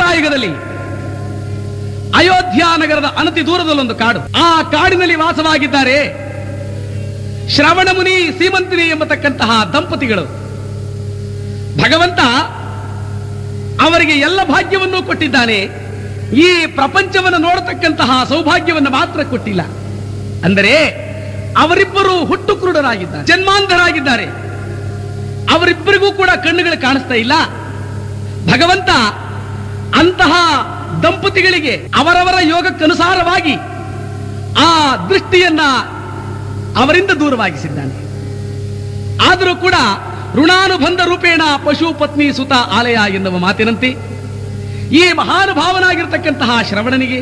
ತ್ರೇತಾಯುಗದಲ್ಲಿ ಅಯೋಧ್ಯ ನಗರದ ಅನತಿ ದೂರದಲ್ಲೊಂದು ಕಾಡು ಆ ಕಾಡಿನಲ್ಲಿ ವಾಸವಾಗಿದ್ದಾರೆ ಶ್ರವಣ ಮುನಿ ಸೀಮಂತಿನಿ ಎಂಬತಕ್ಕಂತಹ ದಂಪತಿಗಳು ಭಗವಂತ ಅವರಿಗೆ ಎಲ್ಲ ಭಾಗ್ಯವನ್ನು ಕೊಟ್ಟಿದ್ದಾನೆ ಈ ಪ್ರಪಂಚವನ್ನು ನೋಡತಕ್ಕಂತಹ ಸೌಭಾಗ್ಯವನ್ನು ಮಾತ್ರ ಕೊಟ್ಟಿಲ್ಲ ಅಂದರೆ ಅವರಿಬ್ಬರು ಹುಟ್ಟು ಕುರುಡರಾಗಿದ್ದಾರೆ ಜನ್ಮಾಂಧರಾಗಿದ್ದಾರೆ ಅವರಿಬ್ಬರಿಗೂ ಕೂಡ ಕಣ್ಣುಗಳು ಕಾಣಿಸ್ತಾ ಇಲ್ಲ ಭಗವಂತ ಅಂತಹ ದಂಪತಿಗಳಿಗೆ ಅವರವರ ಯೋಗಕ್ಕನುಸಾರವಾಗಿ ಆ ದೃಷ್ಟಿಯನ್ನ ಅವರಿಂದ ದೂರವಾಗಿಸಿದ್ದಾನೆ ಆದರೂ ಕೂಡ ಋಣಾನುಬಂಧ ರೂಪೇಣ ಪಶು ಪತ್ನಿ ಸುತ ಆಲಯ ಎನ್ನುವ ಮಾತಿನಂತೆ ಈ ಮಹಾನುಭಾವನಾಗಿರ್ತಕ್ಕಂತಹ ಶ್ರವಣನಿಗೆ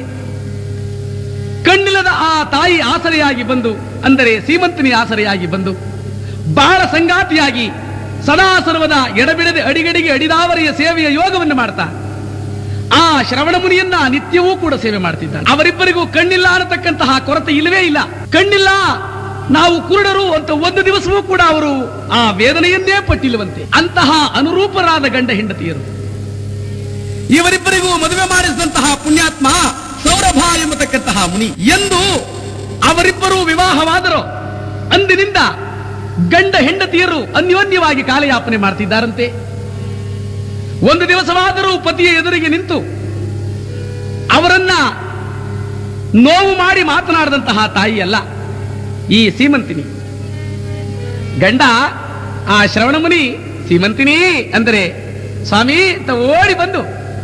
ಕಣ್ಣಿಲ್ಲದ ಆ ತಾಯಿ ಆಸರೆಯಾಗಿ ಬಂದು ಅಂದರೆ ಸೀಮಂತನಿ ಆಸರೆಯಾಗಿ ಬಂದು ಬಾಳ ಸಂಗಾತಿಯಾಗಿ ಸದಾ ಸರ್ವದ ಎಡಬಿಡದೆ ಅಡಿಗಡಿಗೆ ಅಡಿದಾವರಿಯ ಸೇವೆಯ ಯೋಗವನ್ನು ಮಾಡ್ತಾ ಆ ಶ್ರವಣ ಮುನಿಯನ್ನ ನಿತ್ಯವೂ ಕೂಡ ಸೇವೆ ಮಾಡ್ತಿದ್ದಾನೆ ಅವರಿಬ್ಬರಿಗೂ ಕಣ್ಣಿಲ್ಲ ಅನ್ನತಕ್ಕಂತಹ ಕೊರತೆ ಇಲ್ಲವೇ ಇಲ್ಲ ಕಣ್ಣಿಲ್ಲ ನಾವು ಕುರುಡರು ಅಂತ ಒಂದು ದಿವಸವೂ ಕೂಡ ಅವರು ಆ ವೇದನೆಯನ್ನೇ ಪಟ್ಟಿಲ್ಲವಂತೆ ಅಂತಹ ಅನುರೂಪರಾದ ಗಂಡ ಹೆಂಡತಿಯರು ಇವರಿಬ್ಬರಿಗೂ ಮದುವೆ ಮಾಡಿಸಿದಂತಹ ಪುಣ್ಯಾತ್ಮ ಸೌರಭ ಎಂಬತಕ್ಕಂತಹ ಮುನಿ ಎಂದು ಅವರಿಬ್ಬರೂ ವಿವಾಹವಾದರು ಅಂದಿನಿಂದ ಗಂಡ ಹೆಂಡತಿಯರು ಅನ್ಯೋನ್ಯವಾಗಿ ಕಾಲಯಾಪನೆ ಮಾಡ್ತಿದ್ದಾರಂತೆ ಒಂದು ದಿವಸವಾದರೂ ಪತಿಯ ಎದುರಿಗೆ ನಿಂತು ಅವರನ್ನ ನೋವು ಮಾಡಿ ಮಾತನಾಡಿದಂತಹ ತಾಯಿಯಲ್ಲ ಈ ಸೀಮಂತಿನಿ ಗಂಡ ಆ ಶ್ರವಣ ಮುನಿ ಸೀಮಂತಿನಿ ಅಂದರೆ ಸ್ವಾಮಿ ಅಂತ ಓಡಿ ಬಂದು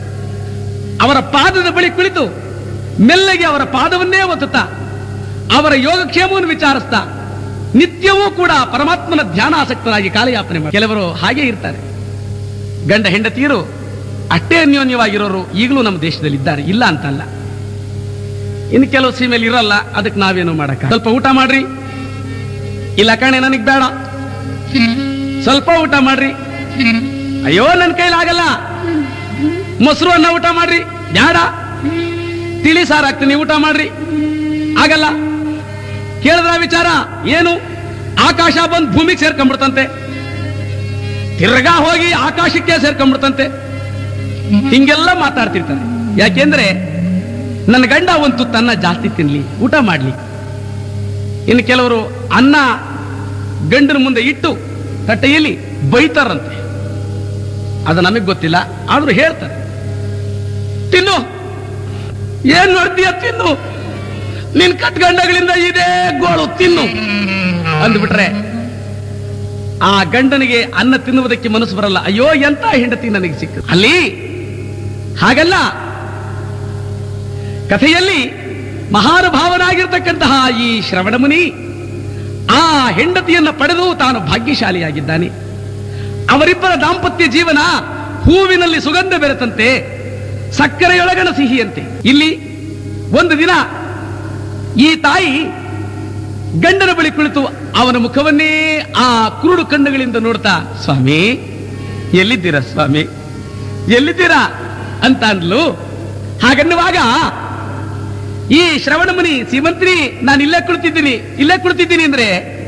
ಅವರ ಪಾದದ ಬಳಿ ಕುಳಿತು ಮೆಲ್ಲಗೆ ಅವರ ಪಾದವನ್ನೇ ಒತ್ತುತ್ತಾ ಅವರ ಯೋಗಕ್ಷೇಮವನ್ನು ವಿಚಾರಿಸ್ತಾ ನಿತ್ಯವೂ ಕೂಡ ಪರಮಾತ್ಮನ ಧ್ಯಾನಾಸಕ್ತರಾಗಿ ಕಾಲಯಾಪನೆ ಮಾಡಿ ಕೆಲವರು ಹಾಗೆ ಇರ್ತಾರೆ ಗಂಡ ಹೆಂಡತಿಯರು ಅಷ್ಟೇ ಅನ್ಯೋನ್ಯವಾಗಿರೋರು ಈಗಲೂ ನಮ್ಮ ದೇಶದಲ್ಲಿ ಇದ್ದಾರೆ ಇಲ್ಲ ಅಂತಲ್ಲ ಇನ್ನು ಕೆಲವು ಸೀಮೆಯಲ್ಲಿ ಇರಲ್ಲ ಅದಕ್ಕೆ ನಾವೇನು ಮಾಡಕ್ಕ ಸ್ವಲ್ಪ ಊಟ ಮಾಡ್ರಿ ಇಲ್ಲ ಕಣೆ ನನಗ್ ಬೇಡ ಸ್ವಲ್ಪ ಊಟ ಮಾಡ್ರಿ ಅಯ್ಯೋ ನನ್ನ ಕೈಲಾಗಲ್ಲ ಮೊಸರು ಅನ್ನ ಊಟ ಮಾಡ್ರಿ ಬ್ಯಾಡ ತಿಳಿ ಸಾರು ಹಾಕ್ತೀನಿ ಊಟ ಮಾಡ್ರಿ ಆಗಲ್ಲ ಕೇಳಿದ್ರ ವಿಚಾರ ಏನು ಆಕಾಶ ಬಂದು ಭೂಮಿಗೆ ಸೇರ್ಕೊಂಡ್ಬಿಡ್ತಂತೆ ತಿರ್ಗಾ ಹೋಗಿ ಆಕಾಶಕ್ಕೆ ಸೇರ್ಕೊಂಡ್ಬಿಡ್ತಂತೆ ಹಿಂಗೆಲ್ಲ ಮಾತಾಡ್ತಿರ್ತಾರೆ ಯಾಕೆಂದ್ರೆ ನನ್ನ ಗಂಡ ಒಂದು ತುತ್ತು ಅನ್ನ ಜಾಸ್ತಿ ತಿನ್ಲಿ ಊಟ ಮಾಡ್ಲಿ ಇನ್ನು ಕೆಲವರು ಅನ್ನ ಗಂಡನ ಮುಂದೆ ಇಟ್ಟು ತಟ್ಟೆಯಲ್ಲಿ ಬೈತಾರಂತೆ ಅದು ನಮಗೆ ಗೊತ್ತಿಲ್ಲ ಆದ್ರೂ ಹೇಳ್ತಾರೆ ತಿನ್ನು ಏನ್ ನೋಡ್ತೀಯ ತಿನ್ನು ನಿನ್ ಕಟ್ಗಂಡಗಳಿಂದ ಇದೇ ಗೋಳು ತಿನ್ನು ಅಂದ್ಬಿಟ್ರೆ ಆ ಗಂಡನಿಗೆ ಅನ್ನ ತಿನ್ನುವುದಕ್ಕೆ ಮನಸ್ಸು ಬರಲ್ಲ ಅಯ್ಯೋ ಎಂತ ಹೆಂಡತಿ ನನಗೆ ಸಿಕ್ಕ ಅಲ್ಲಿ ಹಾಗಲ್ಲ ಕಥೆಯಲ್ಲಿ ಮಹಾನುಭಾವನಾಗಿರ್ತಕ್ಕಂತಹ ಈ ಶ್ರವಣ ಮುನಿ ಆ ಹೆಂಡತಿಯನ್ನ ಪಡೆದು ತಾನು ಭಾಗ್ಯಶಾಲಿಯಾಗಿದ್ದಾನೆ ಅವರಿಬ್ಬರ ದಾಂಪತ್ಯ ಜೀವನ ಹೂವಿನಲ್ಲಿ ಸುಗಂಧ ಬೆರೆತಂತೆ ಸಕ್ಕರೆಯೊಳಗಣ ಸಿಹಿಯಂತೆ ಇಲ್ಲಿ ಒಂದು ದಿನ ಈ ತಾಯಿ ಗಂಡನ ಬಳಿ ಕುಳಿತು ಅವನ ಮುಖವನ್ನೇ ಆ ಕುರುಡು ಕಣ್ಣುಗಳಿಂದ ನೋಡ್ತಾ ಸ್ವಾಮಿ ಎಲ್ಲಿದ್ದೀರಾ ಸ್ವಾಮಿ ಎಲ್ಲಿದ್ದೀರಾ ಅಂತ ಅಂದ್ಲು ಹಾಗನ್ನುವಾಗ ಈ ಶ್ರವಣ ಮುನಿ ಸೀಮಂತ್ರಿ ನಾನು ಇಲ್ಲೇ ಕುಳಿತಿದ್ದೀನಿ ಇಲ್ಲೇ ಕುಳಿತಿದ್ದೀನಿ ಅಂದ್ರೆ